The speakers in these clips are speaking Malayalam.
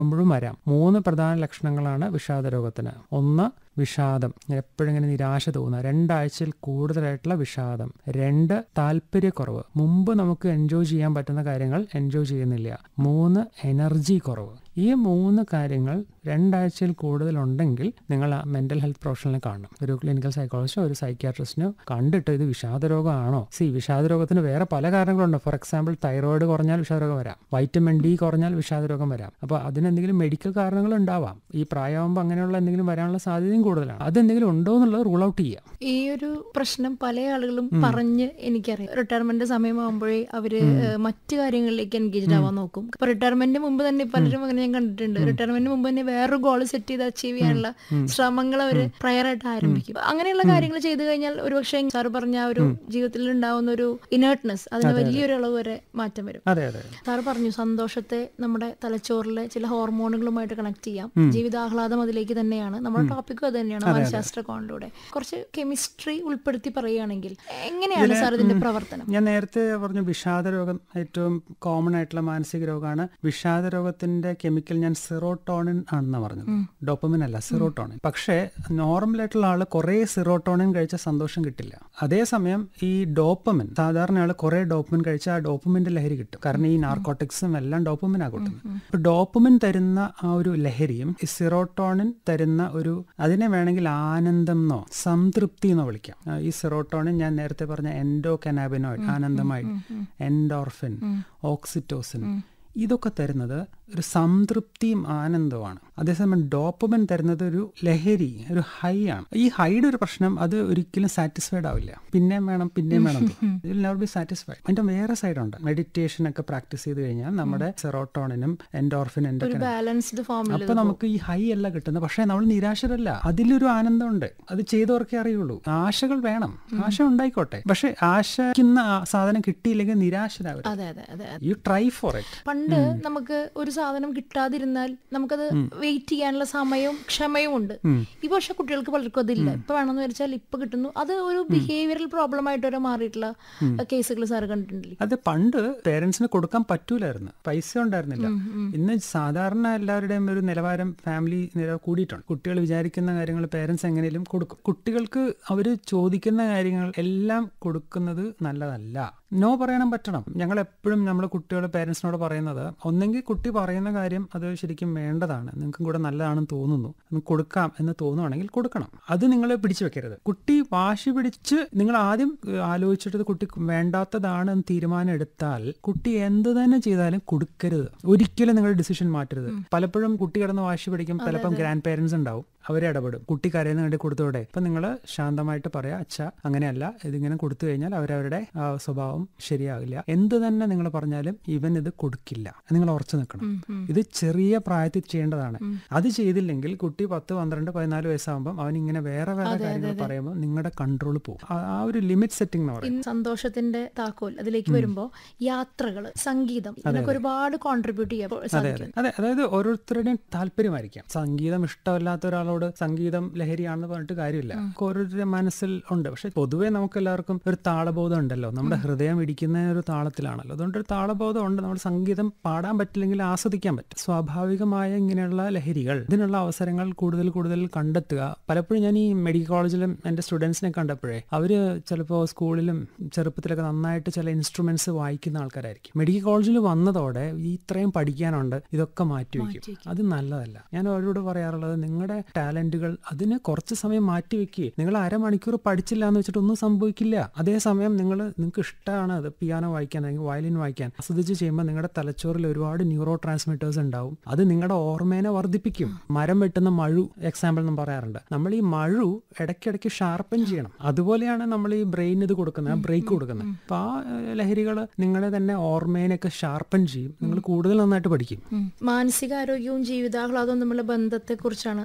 ുമ്പോഴും വരാം മൂന്ന് പ്രധാന ലക്ഷണങ്ങളാണ് വിഷാദ രോഗത്തിന് ഒന്ന് വിഷാദം എപ്പോഴും ഇങ്ങനെ നിരാശ തോന്നുക രണ്ടാഴ്ചയിൽ കൂടുതലായിട്ടുള്ള വിഷാദം രണ്ട് താല്പര്യക്കുറവ് മുമ്പ് നമുക്ക് എൻജോയ് ചെയ്യാൻ പറ്റുന്ന കാര്യങ്ങൾ എൻജോയ് ചെയ്യുന്നില്ല മൂന്ന് എനർജി കുറവ് ഈ മൂന്ന് കാര്യങ്ങൾ രണ്ടാഴ്ചയിൽ കൂടുതലുണ്ടെങ്കിൽ നിങ്ങൾ ആ മെന്റൽ ഹെൽത്ത് പ്രൊഫഷണലിനെ കാണണം ഒരു ക്ലിനിക്കൽ സൈക്കോളജിസ്റ്റോ ഒരു സൈക്യാട്രിസ്റ്റിനോ കണ്ടിട്ട് ഇത് വിഷാദ രോഗമാണോ സി വിഷാദ രോഗത്തിന് വേറെ പല കാരണങ്ങളുണ്ട് ഫോർ എക്സാമ്പിൾ തൈറോയിഡ് കുറഞ്ഞാൽ വിഷാദരോഗം വരാം വൈറ്റമിൻ ഡി കുറഞ്ഞാൽ വിഷാദ രോഗം വരാം അപ്പോൾ അതിനെന്തെങ്കിലും മെഡിക്കൽ കാരണങ്ങൾ ഉണ്ടാവാം ഈ പ്രായമാകുമ്പോൾ അങ്ങനെയുള്ള എന്തെങ്കിലും വരാനുള്ള സാധ്യതയും കൂടുതലാണ് അതെന്തെങ്കിലും ഉണ്ടോ എന്നുള്ളത് റൂൾ ഔട്ട് ചെയ്യാം ഈ ഒരു പ്രശ്നം പല ആളുകളും പറഞ്ഞ് എനിക്കറിയാം റിട്ടയർമെന്റ് സമയമാകുമ്പോഴേ അവര് ഏഹ്, മറ്റു കാര്യങ്ങളിലേക്ക് എൻഗേജ്ഡ് ആവാൻ നോക്കും ഇപ്പൊ റിട്ടയർമെന്റ് മുമ്പ് തന്നെ പലരും അങ്ങനെ ഞാൻ കണ്ടിട്ടുണ്ട് റിട്ടയർമെന്റ് മുമ്പ് തന്നെ വേറൊരു ഗോൾ സെറ്റ് ചെയ്ത് അച്ചീവ് ചെയ്യാനുള്ള ശ്രമങ്ങൾ അവര് പ്രയർ ആയിട്ട് ആരംഭിക്കും അപ്പൊ അങ്ങനെയുള്ള കാര്യങ്ങൾ ചെയ്തു കഴിഞ്ഞാൽ ഒരുപക്ഷെ സാറ് പറഞ്ഞ ആ ഒരു ജീവിതത്തിൽ ഉണ്ടാവുന്ന ഒരു ഇനേർട്ട്നെസ് അതിന് വലിയൊരു അളവ് വരെ മാറ്റം വരും അതെ അതെ സാറ് പറഞ്ഞു സന്തോഷത്തെ നമ്മുടെ തലച്ചോറിലെ ചില ഹോർമോണുകളുമായിട്ട് കണക്ട് ചെയ്യാം ജീവിതാഹ്ലാദം അതിലേക്ക് തന്നെയാണ് നമ്മുടെ ടോപ്പിക്കും അത് തന്നെയാണ് മനഃശാസ്ത്ര കോണിലൂടെ കുറച്ച് കെമിസ്ട്രി ഉൾപ്പെടുത്തി പറയുകയാണെങ്കിൽ എങ്ങനെയാണ് സാർ ഇതിന്റെ പ്രവർത്തനം ഞാൻ നേരത്തെ പറഞ്ഞു വിഷാദ രോഗം ഏറ്റവും കോമൺ ആയിട്ടുള്ള മാനസിക രോഗമാണ് വിഷാദ രോഗത്തിന്റെ കെമിക്കൽ ഞാൻ സിറോട്ടോണിൻ ആണെന്ന് പറഞ്ഞത് ഡോപ്പമിൻ അല്ല സിറോട്ടോണിൻ പക്ഷേ നോർമൽ ആയിട്ടുള്ള ആള് കുറെ സിറോട്ടോണിൻ കഴിച്ച സന്തോഷം കിട്ടില്ല അതേസമയം ഈ ഡോപ്പമിൻ സാധാരണ ആള് കുറെ ഡോപ്പമിൻ കഴിച്ചാൽ ആ ഡോപ്പമിന്റെ ലഹരി കിട്ടും കാരണം ഈ നാർക്കോട്ടിക്സും എല്ലാം ഡോപ്പമിനാ കൂട്ടുന്നത് അപ്പൊ ഡോപ്പമിൻ തരുന്ന ആ ഒരു ലഹരിയും ഈ സിറോട്ടോണിൻ തരുന്ന ഒരു അതിനെ വേണമെങ്കിൽ ആനന്ദം എന്നോ സംതൃപ്തി എന്നോ വിളിക്കാം ആ, ഈ സിറോട്ടോണിൻ ഞാൻ നേരത്തെ പറഞ്ഞ എൻഡോ കനാബിനോയിഡ് ആനന്ദമായിട്ട് എൻഡോർഫിൻ ഓക്സിറ്റോസിൻ ഇതൊക്കെ തരുന്നത് ഒരു സംതൃപ്തിയും ആനന്ദവുമാണ് അതേസമയം ഡോപ്പമിൻ തരുന്നത് ഒരു ലഹരി ഒരു ഹൈ ആണ് ഈ ഹൈയുടെ ഒരു പ്രശ്നം അത് ഒരിക്കലും സാറ്റിസ്ഫൈഡ് ആവില്ല പിന്നെയും വേണം പിന്നെയും വേണം ഇതിൽ നെവർ ബി സാറ്റിസ്ഫൈഡ് അതിന്റെ വേറെ സൈഡുണ്ട് മെഡിറ്റേഷൻ ഒക്കെ പ്രാക്ടീസ് ചെയ്ത് കഴിഞ്ഞാൽ നമ്മുടെ സെറോട്ടോണിനും എൻഡോർഫിൻ ഒരു എൻഡോ ബാലൻസ്ഡ് ഫോമിൽ അപ്പൊ നമുക്ക് ഈ ഹൈ അല്ല കിട്ടുന്നത് പക്ഷെ നമ്മൾ നിരാശരല്ല അതിലൊരു ആനന്ദമുണ്ട് അത് ചെയ്തവർക്കേ അറിയുള്ളൂ ആശകൾ വേണം ആശ ഉണ്ടായിക്കോട്ടെ പക്ഷെ ആശയ്ക്കുന്ന ആ സാധനം കിട്ടിയില്ലെങ്കിൽ നിരാശരാവരുത് അതെ അതെ അതെ യു ട്രൈ ഫോർ ഇറ്റ് പണ്ട് നമുക്ക് ഒരു സാധനം കിട്ടാതിരുന്നാൽ നമുക്കത് വെയിറ്റ് ചെയ്യാനുള്ള സമയവും ക്ഷമയും ഉണ്ട് ഇപ്പൊ പക്ഷെ കുട്ടികൾക്ക് പലർക്കും അതില്ല ഇപ്പൊ വേണമെന്ന് വെച്ചാൽ ഇപ്പൊ കിട്ടുന്നു അത് ഒരു ബിഹേവിയറൽ പ്രോബ്ലം ആയിട്ട് വരെ മാറിയിട്ടുള്ള കേസുകൾ സാർ കണ്ടിട്ടില്ലേ അത് പണ്ട് പേരൻസിന് കൊടുക്കാൻ പറ്റൂലായിരുന്നു പൈസ ഉണ്ടായിരുന്നില്ല ഇന്ന് സാധാരണ എല്ലാവരുടെയും ഒരു നിലവാരം ഫാമിലി നില കൂടിയിട്ടുണ്ട് കുട്ടികൾ വിചാരിക്കുന്ന കാര്യങ്ങൾ പേരൻസ് എങ്ങനെയും കൊടുക്കും കുട്ടികൾക്ക് അവർ ചോദിക്കുന്ന കാര്യങ്ങൾ എല്ലാം കൊടുക്കുന്നത് നല്ലതല്ല നോ പറയണം പറ്റണം ഞങ്ങൾ എപ്പോഴും നമ്മൾ കുട്ടികൾ പേരൻസിനോട് പറയുന്നത് ഒന്നെങ്കിൽ കുട്ടി പറയുന്ന കാര്യം അത് ശരിക്കും വേണ്ടതാണ് നിങ്ങൾക്കും കൂടെ നല്ലതാണെന്ന് തോന്നുന്നു ഒന്ന് കൊടുക്കാം എന്ന് തോന്നുവാണെങ്കിൽ കൊടുക്കണം അത് നിങ്ങൾ പിടിച്ചു വെക്കരുത് കുട്ടി വാശി പിടിച്ച് നിങ്ങൾ ആദ്യം ഏഹ്, ആലോചിച്ചിട്ട് ഇത് കുട്ടി വേണ്ടാത്തതാണ് എന്ന് തീരുമാനം എടുത്താൽ കുട്ടി എന്ത് തന്നെ ചെയ്താലും കൊടുക്കരുത് ഒരിക്കലും നിങ്ങൾ ഡിസിഷൻ മാറ്റരുത് പലപ്പോഴും കുട്ടി കിടന്ന് വാശി പിടിക്കും ചിലപ്പം ഗ്രാൻഡ് പേരൻസ് ഉണ്ടാവും അവരെ ഇടപെടും കുട്ടി കരയുന്ന വേണ്ടി കൊടുത്തോടെ ഇപ്പൊ നിങ്ങൾ ശാന്തമായിട്ട് പറയാ അച്ഛ അങ്ങനെയല്ല ഇതിങ്ങനെ കൊടുത്തു കഴിഞ്ഞാൽ അവരവരുടെ ആ, സ്വഭാവം ശരിയാകില്ല എന്ത് തന്നെ നിങ്ങൾ പറഞ്ഞാലും ഇവൻ ഇത് കൊടുക്കില്ല നിങ്ങൾ ഉറച്ചു നിൽക്കണം ഇത് ചെറിയ പ്രായത്തിൽ ചെയ്യേണ്ടതാണ് അത് ചെയ്തില്ലെങ്കിൽ കുട്ടി പത്ത് പന്ത്രണ്ട് പതിനാല് വയസ്സാകുമ്പോൾ അവൻ ഇങ്ങനെ വേറെ വേറെ കാര്യങ്ങൾ പറയുമ്പോൾ നിങ്ങളുടെ കൺട്രോൾ പോകും ആ- ആ ഒരു ലിമിറ്റ് സെറ്റിംഗ് എന്ന് പറയും ഇന്ന് സന്തോഷത്തിന്റെ താക്കോൽ അതിലേക്ക് വരുമ്പോ യാത്രകൾ സംഗീതം ഇതിനൊക്കെ ഒരുപാട് കോൺട്രിബ്യൂട്ട് ചെയ്യാൻ അതെ സാധിക്കും അതെ അതെ അതായത് ഓരോരുത്തരുടെയും താല്പര്യമായിരിക്കാം സംഗീതം ഇഷ്ടമല്ലാത്ത ഒരാളോട് സംഗീതം ലഹരിയാണെന്ന് പറഞ്ഞിട്ട് കാര്യമില്ല ഓരോരുത്തരുടെ മനസ്സിൽ ഉണ്ട് പക്ഷെ പൊതുവേ നമുക്ക് എല്ലാവർക്കും ഒരു താളബോധം ഉണ്ടല്ലോ നമ്മുടെ ഹൃദയം ഇടിക്കുന്ന ഒരു താളത്തിലാണല്ലോ അതുകൊണ്ട് ഒരു താളബോധം ഉണ്ട് നമ്മൾ സംഗീതം പാടാൻ പറ്റില്ലെങ്കിൽ ആസ്വദിക്കാൻ പറ്റും സ്വാഭാവികമായ ഇങ്ങനെയുള്ള ലഹരികൾ ഇതിനുള്ള അവസരങ്ങൾ കൂടുതൽ കൂടുതൽ കണ്ടെത്തുക പലപ്പോഴും ഞാൻ ഈ മെഡിക്കൽ കോളേജിലും എൻ്റെ സ്റ്റുഡൻസിനെ കണ്ടപ്പോഴേ അവര് ചിലപ്പോൾ സ്കൂളിലും ചെറുപ്പത്തിലൊക്കെ നന്നായിട്ട് ചില ഇൻസ്ട്രുമെന്റ്സ് വായിക്കുന്ന ആൾക്കാരായിരിക്കും മെഡിക്കൽ കോളേജിൽ വന്നതോടെ ഈ ഇത്രയും പഠിക്കാനുണ്ട് ഇതൊക്കെ മാറ്റിവെക്കും അത് നല്ലതല്ല ഞാൻ അവരോട് പറയാറുള്ളത് നിങ്ങളുടെ ടാലന്റുകൾ അതിന് കുറച്ച് സമയം മാറ്റി വെക്കുക നിങ്ങൾ അരമണിക്കൂർ പഠിച്ചില്ല എന്ന് വെച്ചിട്ട് ഒന്നും സംഭവിക്കില്ല അതേസമയം നിങ്ങൾ നിങ്ങൾക്ക് ഇഷ്ടമാണ് അത് പിയാനോ വായിക്കാൻ അല്ലെങ്കിൽ വയലിൻ വായിക്കാൻ ആസ്വദിച്ച് ചെയ്യുമ്പോൾ നിങ്ങളുടെ തലച്ചോറിൽ ഒരുപാട് ന്യൂറോ ട്രാൻസ്മിറ്റേഴ്സ് ഉണ്ടാവും അത് നിങ്ങളുടെ ഓർമ്മേനെ വർദ്ധിപ്പിക്കും മരം വെട്ടുന്ന മഴു എക്സാമ്പിൾ എന്ന് പറയാറുണ്ട് നമ്മൾ ഈ മഴു ഇടയ്ക്കിടയ്ക്ക് ഷാർപ്പൻ ചെയ്യണം അതുപോലെയാണ് നമ്മൾ ഈ ബ്രെയിൻ ഇത് കൊടുക്കുന്നത് ബ്രേക്ക് കൊടുക്കുന്നത് അപ്പൊ ആ ലഹരികൾ നിങ്ങളെ തന്നെ ഓർമ്മേനെയൊക്കെ ഷാർപ്പൻ ചെയ്യും നിങ്ങൾ കൂടുതൽ നന്നായിട്ട് പഠിക്കും ഉം. മാനസികാരോഗ്യവും ജീവിതാഹ്ലാദവും തമ്മിലുള്ള ബന്ധത്തെ കുറിച്ചാണ് നമ്മൾ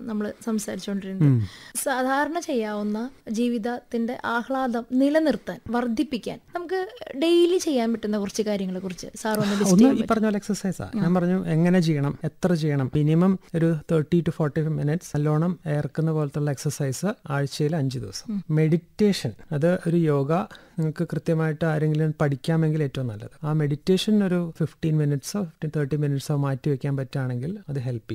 സംസാരിച്ചുകൊണ്ടിരുന്നത് സാധാരണ ചെയ്യാവുന്ന ജീവിതത്തിന്റെ ആഹ്ലാദം നിലനിർത്താൻ വർദ്ധിപ്പിക്കാൻ നമുക്ക് ഡെയിലി ചെയ്യാൻ പറ്റുന്ന കുറച്ച് കാര്യങ്ങളെ കുറിച്ച് സാർ ഒന്ന് ലിസ്റ്റ് ഒന്ന് ചെയ്യാൻ ഈ പറഞ്ഞ പോലെ എക്സസൈസാ ഞാൻ പറഞ്ഞു എങ്ങനെ ചെയ്യണം എത്ര ചെയ്യണം മിനിമം ഒരു thirty to forty five minutes നല്ലോണം ഏർക്കുന്ന പോലത്തുള്ള എക്സസൈസ് ആഴ്ചയിൽ അഞ്ച് ദിവസം മെഡിറ്റേഷൻ അത് ഒരു യോഗ നിങ്ങൾക്ക് കൃത്യമായിട്ട് ആരെങ്കിലും പഠിക്കാമെങ്കിൽ ഏറ്റവും നല്ലത് ആ മെഡിറ്റേഷൻ ഒരു ഫിഫ്റ്റീൻ മിനിറ്റ്സോ തേർട്ടി മിനിറ്റ്സോ മാറ്റി വെക്കാൻ പറ്റുകയാണെങ്കിൽ അത് ഹെൽപ്പ് ചെയ്യും